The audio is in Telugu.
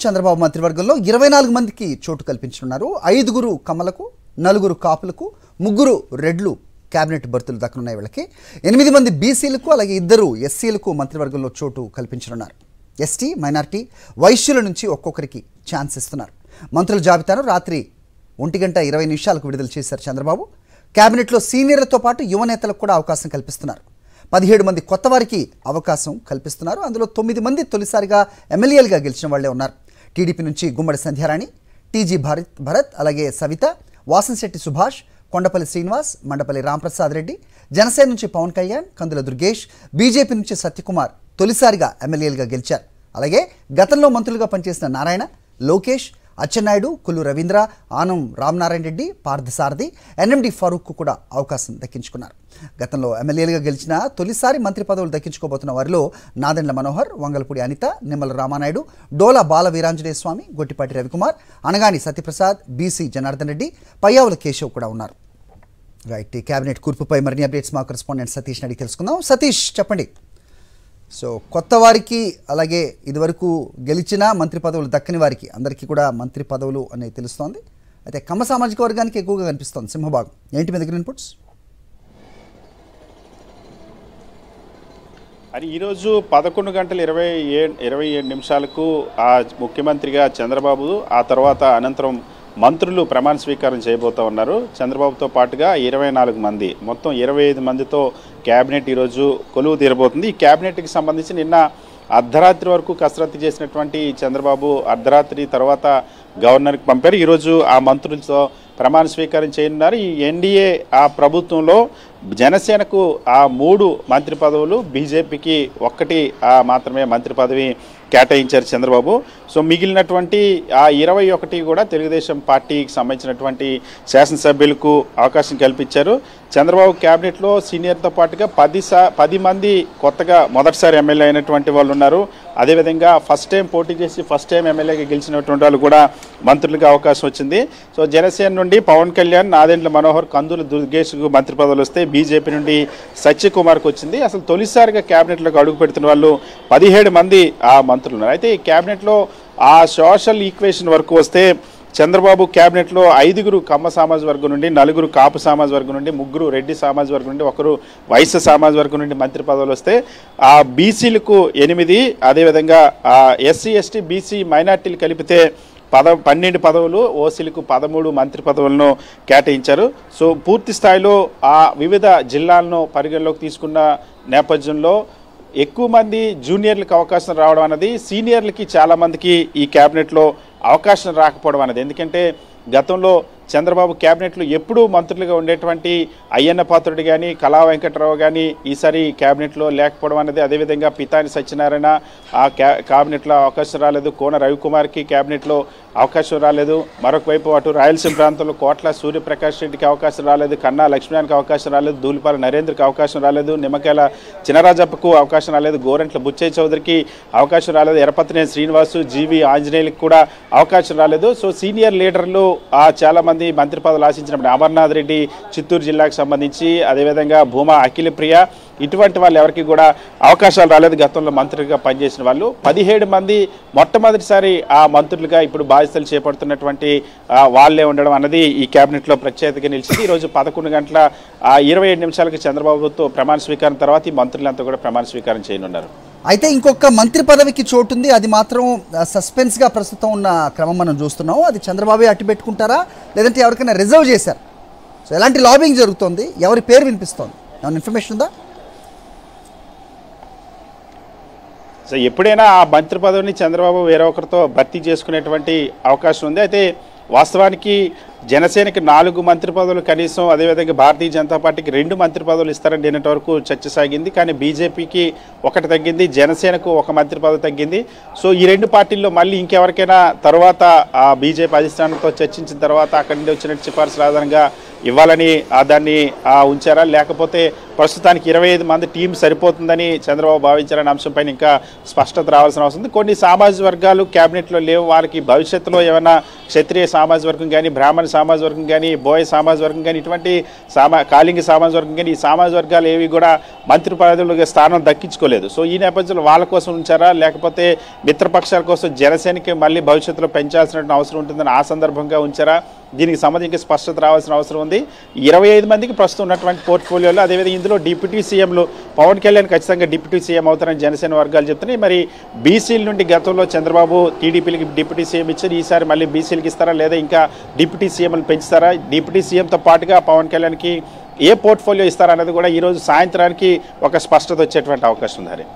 చంద్రబాబు మంత్రివర్గంలో ఇరవై నాలుగు మందికి చోటు కల్పించనున్నారు ఐదుగురు కమ్మలకు నలుగురు కాపులకు ముగ్గురు రెడ్లు కేబినెట్ బర్తులు దక్కనున్నాయి వీళ్ళకి ఎనిమిది మంది బీసీలకు అలాగే ఇద్దరు ఎస్సీలకు మంత్రివర్గంలో చోటు కల్పించనున్నారు ఎస్టీ మైనార్టీ వైశ్యుల నుంచి ఒక్కొక్కరికి ఛాన్స్ ఇస్తున్నారు మంత్రుల జాబితాను రాత్రి ఒంటి గంట ఇరవై నిమిషాలకు విడుదల చేశారు చంద్రబాబు కేబినెట్లో సీనియర్లతో పాటు యువ నేతలకు కూడా అవకాశం కల్పిస్తున్నారు పదిహేడు మంది కొత్త వారికి అవకాశం కల్పిస్తున్నారు అందులో తొమ్మిది మంది తొలిసారిగా ఎమ్మెల్యేలుగా గెలిచిన వాళ్లే ఉన్నారు టీడీపీ నుంచి గుమ్మడి సంధ్యారాణి టీజీ భరత్ భరత్ అలాగే సవిత వాసంశెట్టి సుభాష్ కొండపల్లి శ్రీనివాస్ మండపల్లి రాంప్రసాద్ రెడ్డి జనసేన నుంచి పవన్ కళ్యాణ్ కందుల దుర్గేష్ బీజేపీ నుంచి సత్యకుమార్ తొలిసారిగా ఎమ్మెల్యేలుగా గెలిచారు అలాగే గతంలో మంత్రులుగా పనిచేసిన నారాయణ లోకేష్ అచ్చెన్నాయుడు కుల్లు రవీంద్ర ఆనం రామనారాయణ రెడ్డి పార్థసారథి ఎన్ఎండి ఫరూక్ కూడా అవకాశం దక్కించుకున్నారు గతంలో ఎమ్మెల్యేలుగా గెలిచిన తొలిసారి మంత్రి పదవులు దక్కించుకోబోతున్న వారిలో నాదెండ్ల మనోహర్ వంగలపూడి అనిత నిమ్మల రామానాయుడు డోలా బాల వీరాంజనేయ స్వామి గొట్టిపాటి రవికుమార్ అనగాని సత్యప్రసాద్ బీసీ జనార్దన్ రెడ్డి పయ్యావుల కేశవ్ కూడా ఉన్నారు రైట్ ఈ కేబినెట్ కూర్పుపై మరిన్ని అప్డేట్స్ మా కరెస్పాండెంట్ సతీష్ అడిగి తెలుసుకుందాం సతీష్ చెప్పండి సో కొత్త వారికి అలాగే ఇదివరకు గెలిచిన మంత్రి పదవులు దక్కని వారికి అందరికీ కూడా మంత్రి పదవులు అనేది తెలుస్తోంది అయితే కమ్మ సామాజిక వర్గానికి ఎక్కువగా కనిపిస్తోంది సింహభాగం ఏంటి మీ దగ్గర ఇన్పుట్స్ అని ఈరోజు పదకొండు గంటల ఇరవై ఏ ఇరవై ఏడు నిమిషాలకు ఆ ముఖ్యమంత్రిగా చంద్రబాబు ఆ తర్వాత అనంతరం మంత్రులు ప్రమాణ స్వీకారం చేయబోతా ఉన్నారు చంద్రబాబుతో పాటుగా ఇరవై నాలుగు మంది మొత్తం ఇరవై ఐదు మందితో క్యాబినెట్ ఈరోజు కొలువు తీరబోతుంది ఈ క్యాబినెట్కి సంబంధించి నిన్న అర్ధరాత్రి వరకు కసరత్తు చేసినటువంటి చంద్రబాబు అర్ధరాత్రి తర్వాత గవర్నర్కి పంపారు ఈరోజు ఆ మంత్రులతో ప్రమాణ స్వీకారం చేయనున్నారు ఈ ఎన్డీఏ ఆ ప్రభుత్వంలో జనసేనకు ఆ మూడు మంత్రి పదవులు బీజేపీకి ఒక్కటి ఆ మాత్రమే మంత్రి పదవి కేటాయించారు చంద్రబాబు సో మిగిలినటువంటి ఆ ఇరవై ఒకటి కూడా తెలుగుదేశం పార్టీకి సంబంధించినటువంటి శాసనసభ్యులకు అవకాశం కల్పించారు చంద్రబాబు క్యాబినెట్లో సీనియర్తో పాటుగా పది సా పది మంది కొత్తగా మొదటిసారి ఎమ్మెల్యే అయినటువంటి వాళ్ళు ఉన్నారు అదేవిధంగా ఫస్ట్ టైం పోటీ చేసి ఫస్ట్ టైం ఎమ్మెల్యేగా గెలిచినటువంటి వాళ్ళు కూడా మంత్రులుగా అవకాశం వచ్చింది సో జనసేన నుండి పవన్ కళ్యాణ్ నాదెండ్ల మనోహర్ కందుల దుర్గేష్కు మంత్రి పదవులు వస్తే బీజేపీ నుండి సత్యకుమార్కి వచ్చింది అసలు తొలిసారిగా క్యాబినెట్లోకి అడుగు పెడుతున్న వాళ్ళు పదిహేడు మంది ఆ మంత్రులు ఉన్నారు అయితే ఈ క్యాబినెట్లో ఆ సోషల్ ఈక్వేషన్ వరకు వస్తే చంద్రబాబు క్యాబినెట్లో ఐదుగురు కమ్మ సమాజ వర్గం నుండి నలుగురు కాపు సమాజ వర్గం నుండి ముగ్గురు రెడ్డి సమాజ వర్గం నుండి ఒకరు వైశ్య సమాజ వర్గం నుండి మంత్రి పదవులు వస్తే ఆ బీసీలకు ఎనిమిది అదేవిధంగా ఆ ఎస్సీ ఎస్టీ బీసీ మైనార్టీలు కలిపితే పద పన్నెండు పదవులు ఓసీలకు పదమూడు మంత్రి పదవులను కేటాయించారు సో పూర్తి స్థాయిలో ఆ వివిధ జిల్లాలను పరిగణలోకి తీసుకున్న నేపథ్యంలో ఎక్కువ మంది జూనియర్లకు అవకాశం రావడం అన్నది సీనియర్లకి చాలామందికి ఈ క్యాబినెట్లో అవకాశం రాకపోవడం అనేది ఎందుకంటే గతంలో చంద్రబాబు క్యాబినెట్లో ఎప్పుడూ మంత్రులుగా ఉండేటువంటి అయ్యన్న పాత్రుడు కానీ కళా వెంకట్రావు కానీ ఈసారి క్యాబినెట్లో లేకపోవడం అనేది అదేవిధంగా పితాని సత్యనారాయణ ఆ క్యా క్యాబినెట్లో అవకాశం రాలేదు కోన రవికుమార్కి క్యాబినెట్లో అవకాశం రాలేదు మరొక వైపు అటు రాయలసీమ ప్రాంతంలో కోట్ల సూర్యప్రకాష్ రెడ్డికి అవకాశం రాలేదు కన్నా లక్ష్మణానికి అవకాశం రాలేదు దూలిపాల నరేంద్రకి అవకాశం రాలేదు నిమ్మకాయల చినరాజప్పకు అవకాశం రాలేదు గోరంట్ల బుచ్చయ్య చౌదరికి అవకాశం రాలేదు ఎరపతినేని శ్రీనివాసు జీవి ఆంజనేయులకు కూడా అవకాశం రాలేదు సో సీనియర్ లీడర్లు ఆ చాలా మంది మంత్రి పదవులు ఆశించినప్పుడు అమర్నాథ్ రెడ్డి చిత్తూరు జిల్లాకు సంబంధించి అదేవిధంగా భూమా అఖిల ప్రియ ఇటువంటి వాళ్ళు ఎవరికి కూడా అవకాశాలు రాలేదు గతంలో మంత్రులుగా పనిచేసిన వాళ్ళు పదిహేడు మంది మొట్టమొదటిసారి ఆ మంత్రులుగా ఇప్పుడు బాధ్యతలు చేపడుతున్నటువంటి ఆ, వాళ్ళే ఉండడం అన్నది ఈ కేబినెట్లో ప్రత్యేకతగా నిలిచింది ఈరోజు పదకొండు గంటల ఆ, ఇరవై ఏడు నిమిషాలకు చంద్రబాబుతో ప్రమాణ స్వీకారం తర్వాత ఈ మంత్రులంతా కూడా ప్రమాణ స్వీకారం చేయనున్నారు అయితే ఇంకొక మంత్రి పదవికి చోటు ఉంది అది మాత్రం ఆ, సస్పెన్స్గా ప్రస్తుతం ఉన్న క్రమం మనం చూస్తున్నాం అది చంద్రబాబు అట్టి పెట్టుకుంటారా లేదంటే ఎవరికైనా రిజర్వ్ చేశారు సో ఎలాంటి లాబింగ్ జరుగుతోంది ఎవరి పేరు వినిపిస్తోంది ఏమైనా ఇన్ఫర్మేషన్ ఉందా సో ఎప్పుడైనా ఆ మంత్రి పదవిని చంద్రబాబు వేరే ఒకరితో భర్తీ చేసుకునేటువంటి అవకాశం ఉంది అయితే వాస్తవానికి జనసేనకి నాలుగు మంత్రి పదవులు కనీసం అదేవిధంగా భారతీయ జనతా పార్టీకి రెండు మంత్రి పదవులు ఇస్తారని నిన్నటి వరకు చర్చ సాగింది కానీ బీజేపీకి ఒకటి తగ్గింది జనసేనకు ఒక మంత్రి పదవి తగ్గింది సో ఈ రెండు పార్టీల్లో మళ్ళీ ఇంకెవరికైనా తర్వాత ఆ బీజేపీ అధిష్టానంతో చర్చించిన తర్వాత అక్కడి నుండి వచ్చిన సిఫార్సు ఆధారంగా ఇవ్వాలని ఆ దాన్ని ఆ, ఉంచారా లేకపోతే ప్రస్తుతానికి ఇరవై ఐదు మంది టీం సరిపోతుందని చంద్రబాబు భావించారనే అంశంపైన ఇంకా స్పష్టత రావాల్సిన అవసరం ఉంది కొన్ని సామాజిక వర్గాలు క్యాబినెట్లో లేవు వారికి భవిష్యత్తులో ఏమైనా క్షత్రియ సామాజిక వర్గం కానీ బ్రాహ్మణ సామాజ వర్గం కానీ బోయ సామాజ వర్గం కానీ ఇటువంటి సామా కాళింగి సామాజ వర్గం కానీ ఈ సామాజ వర్గాలు ఏవి కూడా మంత్రి పదవులకు స్థానం దక్కించుకోలేదు సో ఈ నేపథ్యంలో వాళ్ళ కోసం ఉంచారా లేకపోతే మిత్రపక్షాల కోసం జనసేనకి మళ్ళీ భవిష్యత్తులో పెంచాల్సిన అవసరం ఉంటుందని ఆ సందర్భంగా ఉంచారా దీనికి సంబంధించి స్పష్టత రావాల్సిన అవసరం ఉంది ఇరవై ఐదు మందికి ప్రస్తుతం ఉన్నటువంటి పోర్ట్ఫోలియోలో అదేవిధంగా ఇందులో డిప్యూటీ సీఎంలు పవన్ కళ్యాణ్ ఖచ్చితంగా డిప్యూటీ సీఎం అవుతారని జనసేన వర్గాలు చెప్తున్నాయి మరి బీసీల నుండి గతంలో చంద్రబాబు టీడీపీలకి డిప్యూటీ సీఎం ఇచ్చారు ఈసారి మళ్ళీ బీసీలకు ఇస్తారా లేదా ఇంకా డిప్యూటీ సీఎంలు పెంచుతారా డిప్యూటీ సీఎంతో పాటుగా పవన్ కళ్యాణ్కి ఏ పోర్ట్ఫోలియో ఇస్తారా అనేది కూడా ఈరోజు సాయంత్రానికి ఒక స్పష్టత వచ్చేటువంటి అవకాశం ఉంది హరి